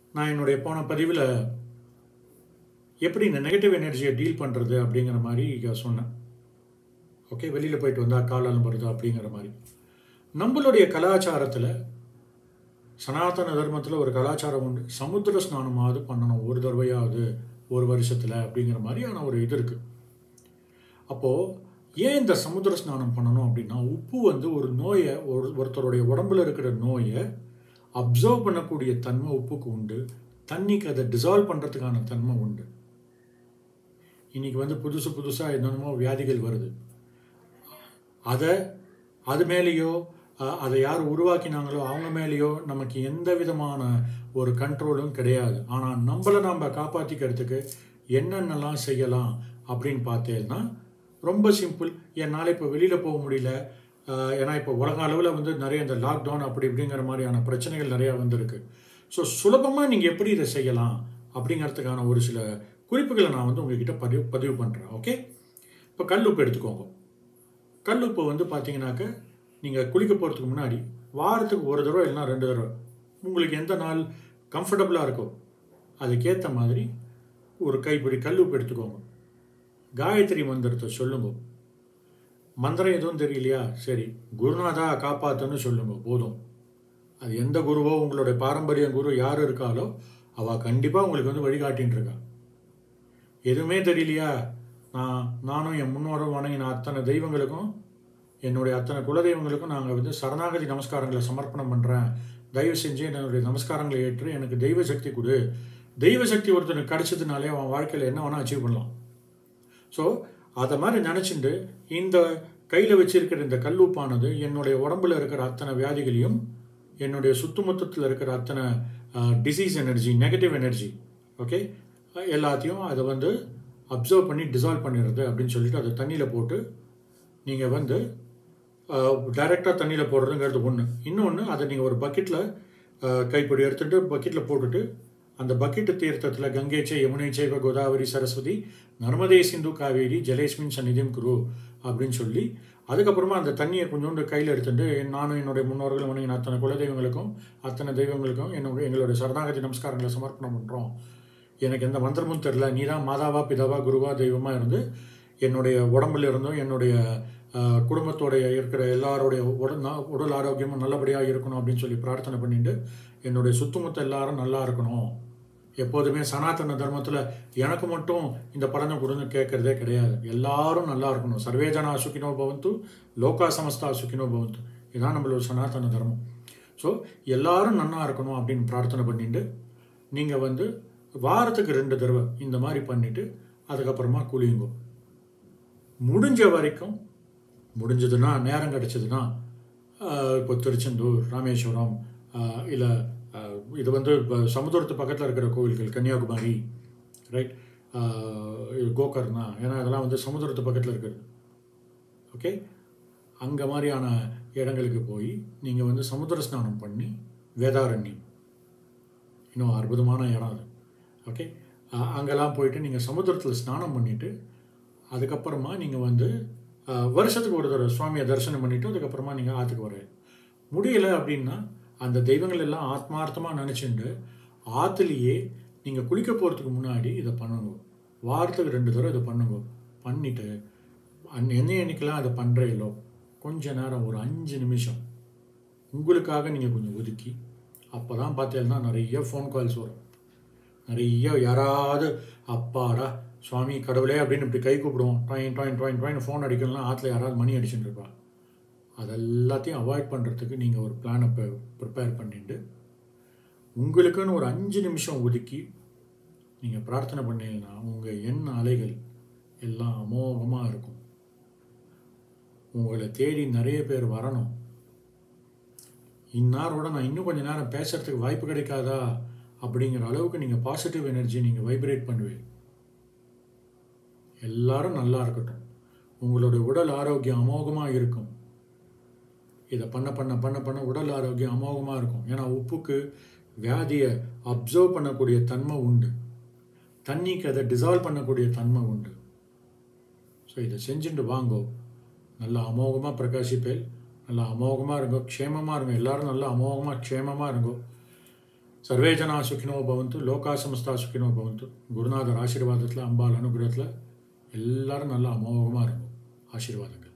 நான் என்னுடைய போன பதிவில் எப்படி இந்த நெகட்டிவ் எனர்ஜியை டீல் பண்ணுறது அப்படிங்கிற மாதிரி இங்க சொன்னேன் ஓகே வெளியில் போயிட்டு வந்தால் காலம் வருது அப்படிங்கிற மாதிரி நம்மளுடைய கலாச்சாரத்தில் சனாதன தர்மத்தில் ஒரு கலாச்சாரம் உண்டு சமுத்திர ஸ்நானமாவது பண்ணணும் ஒரு தடவையாவது ஒரு வருஷத்தில் அப்படிங்கிற மாதிரியான ஒரு இது இருக்குது அப்போது ஏன் இந்த சமுத்திர ஸ்நானம் பண்ணணும் அப்படின்னா உப்பு வந்து ஒரு நோயை ஒரு ஒருத்தருடைய உடம்புல இருக்கிற நோயை அப்சர்வ் பண்ணக்கூடிய தன்மை உப்புக்கு உண்டு தண்ணிக்கு அதை டிசால்வ் பண்ணுறதுக்கான தன்மை உண்டு இன்னைக்கு வந்து புதுசு புதுசாக என்னென்னமோ வியாதிகள் வருது அதை அது மேலேயோ அஹ், அதை யார் உருவாக்கினாங்களோ அவங்க மேலேயோ நமக்கு எந்த விதமான ஒரு கண்ட்ரோலும் கிடையாது ஆனால் நம்மளை நம்ம காப்பாற்றிக்கிறதுக்கு என்னென்னலாம் செய்யலாம் அப்படின்னு பார்த்தேன்னா ரொம்ப சிம்பிள் என்னால் இப்போ வெளியில் போக முடியல அஹ், ஏன்னா இப்போ உலக அளவில் வந்து நிறைய இந்த லாக்டவுன் அப்படி இப்படிங்கிற மாதிரியான பிரச்சனைகள் நிறையா வந்திருக்கு ஸோ சுலபமாக நீங்கள் எப்படி இதை செய்யலாம் அப்படிங்கிறதுக்கான ஒரு சில குறிப்புகளை நான் வந்து உங்ககிட்ட பதிவு பதிவு பண்ணுறேன் ஓகே இப்போ கல் உப்பு எடுத்துக்கோங்க கல் உப்பு வந்து பார்த்தீங்கன்னாக்க நீங்கள் குளிக்க போகிறதுக்கு முன்னாடி வாரத்துக்கு ஒரு தடவை இல்லைன்னா ரெண்டு தடவை உங்களுக்கு எந்த நாள் கம்ஃபர்டபுளாக இருக்கோ அதுக்கேற்ற மாதிரி ஒரு கைப்பிடி கல் உப்பு எடுத்துக்கோங்க காயத்ரி மந்திரத்தை சொல்லுங்க மந்திரம் எதுவும் தெரியலையா சரி குருநாதா காப்பாத்துன்னு சொல்லுங்க போதும் அது எந்த குருவோ உங்களுடைய பாரம்பரிய குரு யார் இருக்காலோ அவள் கண்டிப்பாக உங்களுக்கு வந்து வழிகாட்டின்னு இருக்கா எதுவுமே தெரியலையா நான் நானும் என் முன்னோரும் வணங்கின அத்தனை தெய்வங்களுக்கும் என்னுடைய அத்தனை குலதெய்வங்களுக்கும் நாங்கள் வந்து சரணாகதி நமஸ்காரங்களை சமர்ப்பணம் பண்ணுறேன் தயவு செஞ்சு என்னுடைய நமஸ்காரங்களை ஏற்று எனக்கு தெய்வ சக்தி கொடு தெய்வ சக்தி ஒருத்தனுக்கு கிடைச்சதுனாலே அவன் வாழ்க்கையில் என்ன வேணால் அச்சீவ் பண்ணலாம் ஸோ அதை மாதிரி நினச்சிட்டு இந்த கையில் வச்சிருக்கிற இந்த கல்லூப்பானது என்னுடைய உடம்புல இருக்கிற அத்தனை வியாதிகளையும் என்னுடைய சுத்துமுத்தத்தில் இருக்கிற அத்தனை diseases energy negative energy okay எல்லாத்தையும் அதை வந்து அப்சர்வ் பண்ணி டிசால்வ் பண்ணிடுறது அப்படின்னு சொல்லிட்டு அதை தண்ணியில் போட்டு நீங்கள் வந்து டைரெக்டாக தண்ணியில் போடுறதுங்கிறது ஒன்று இன்னொன்று அதை நீங்கள் ஒரு பக்கெட்டில் கைப்பிடி எடுத்துட்டு பக்கெட்டில் போட்டுட்டு அந்த பக்கெட்டு தீர்த்தத்தில் கங்கை சே யமுனை சேவ கோதாவரி சரஸ்வதி நர்மதே சிந்து காவேரி ஜலேஸ்மின் சந்நிதியும் குரு அப்படின்னு சொல்லி அதுக்கப்புறமா அந்த தண்ணியை கொஞ்சோண்டு கையில் எடுத்துட்டு நானும் என்னுடைய முன்னோர்கள் வணங்கின அத்தனை குலதெய்வங்களுக்கும் அத்தனை தெய்வங்களுக்கும் என்னுடைய எங்களுடைய சரணாகதி நமஸ்காரங்களை சமர்ப்பணம் பண்ணுறோம் எனக்கு எந்த மந்திரமும் தெரில நீ தான் மாதாவா பிதாவா குருவா தெய்வமாக இருந்து என்னுடைய உடம்புல இருந்தும் என்னுடைய அஹ், குடும்பத்தோடைய இருக்கிற எல்லாருடைய உடல் நா- உடல் ஆரோக்கியமும் நல்லபடியாக இருக்கணும் அப்படின்னு சொல்லி பிரார்த்தனை பண்ணிட்டு என்னுடைய சுத்தமுத்த எல்லாரும் நல்லா இருக்கணும் எப்போதுமே சனாதன தர்மத்தில் எனக்கு மட்டும் இந்த பலனை கொடுன்னு கேட்கறதே கிடையாது எல்லாரும் நல்லா இருக்கணும் சர்வேஜனா சுக்கினோ பவந்து லோகா சமஸ்தா சுக்கினோ பவந்து இதுதான் நம்மளோட சனாதன தர்மம் ஸோ எல்லாரும் நல்லா இருக்கணும் அப்படின்னு பிரார்த்தனை பண்ணிட்டு நீங்கள் வந்து வாரத்துக்கு ரெண்டு தடவை இந்த மாதிரி பண்ணிட்டு அதுக்கப்புறமா குளியுங்க முடிஞ்ச வரைக்கும் முடிஞ்சதுன்னா நேரம் கிடைச்சதுன்னா ஆஹ், இப்போ திருச்செந்தூர் ராமேஸ்வரம் இல்லை இது வந்து இப்போ சமுத்திரத்து பக்கத்தில் இருக்கிற கோவில்கள் கன்னியாகுமரி ரைட் கோகர்ணா ஏன்னா இதெல்லாம் வந்து சமுத்திரத்து பக்கத்தில் இருக்கிறது ஓகே அங்கே மாதிரியான இடங்களுக்கு போய் நீங்கள் வந்து சமுத்திர ஸ்நானம் பண்ணி வேதாரண்யம் இன்னும் அற்புதமான இடம் அது ஓகே அஹ் அங்கெல்லாம் போயிட்டு நீங்கள் சமுத்திரத்தில் ஸ்நானம் பண்ணிவிட்டு அதுக்கப்புறமா நீங்கள் வந்து அஹ், வருஷத்துக்கு ஒரு தடவை சுவாமியை தரிசனம் பண்ணிவிட்டு அதுக்கப்புறமா நீங்கள் ஆற்றுக்கு வர முடியலை அப்படின்னா அந்த தெய்வங்கள் எல்லாம் ஆத்மார்த்தமாக நினச்சிண்டு ஆற்றுலேயே நீங்கள் குளிக்க போகிறதுக்கு முன்னாடி இதை பண்ணுங்க வாரத்துக்கு ரெண்டு தடவை இதை பண்ணுங்க பண்ணிவிட்டு அன் என்ன என்னைக்கெல்லாம் அதை பண்ணுறீங்களோ கொஞ்ச நேரம் ஒரு அஞ்சு நிமிஷம் உங்களுக்காக நீங்கள் கொஞ்சம் ஒதுக்கி அப்போ தான் பார்த்தீங்கன்னா நிறைய ஃபோன் கால்ஸ் வரும் நிறைய யாராவது அப்பாடா சுவாமி கடவுளே அப்படின்னு இப்படி கை கூப்பிடுவோம் டாயின் டாயின் டாயின் டாயின் ஃபோன் அடிக்கலாம் ஆற்றுல யாராவது மணி அடிச்சுட்டு இருப்பா அதெல்லாத்தையும் அவாய்ட் பண்ணுறதுக்கு நீங்கள் ஒரு பிளானை ப்ரிப்பேர் பண்ணிட்டு உங்களுக்குன்னு ஒரு அஞ்சு நிமிஷம் ஒதுக்கி நீங்கள் பிரார்த்தனை பண்ணீங்கன்னா உங்கள் எண்ண அலைகள் எல்லாம் அமோகமாக இருக்கும் உங்களை தேடி நிறைய பேர் வரணும் இந்நேரோட நான் இன்னும் கொஞ்ச நேரம் பேசுறதுக்கு வாய்ப்பு கிடைக்காதா அப்படிங்கிற அளவுக்கு நீங்கள் பாசிட்டிவ் எனர்ஜி நீங்கள் வைப்ரேட் பண்ணுவீங்க எல்லாரும் நல்லா இருக்கட்டும் உங்களுடைய உடல் ஆரோக்கியம் அமோகமாக இருக்கும் இதை பண்ண பண்ண பண்ண பண்ண உடல் ஆரோக்கியம் அமோகமாக இருக்கும் ஏன்னா உப்புக்கு வியாதியை அப்சர்வ் பண்ணக்கூடிய தன்மை உண்டு தண்ணிக்கு அதை டிசால்வ் பண்ணக்கூடிய தன்மை உண்டு ஸோ இதை செஞ்சுட்டு வாங்கோ நல்லா அமோகமாக பிரகாசிப்பேல் நல்லா அமோகமாக இருங்கோ க்ஷேமமாக இருங்க எல்லாரும் நல்லா அமோகமாக க்ஷேமமாக இருங்கோ சர்வே ஜனா சுக்கினோ பவந்து லோகா சமஸ்தா சுக்கினோ பவந்து குருநாதர் ஆசீர்வாதத்தில் அம்பாள் அனுகிரகத்தில் எல்லாரும் நல்லா அமோகமாக இருக்கும் ஆசீர்வாதங்கள்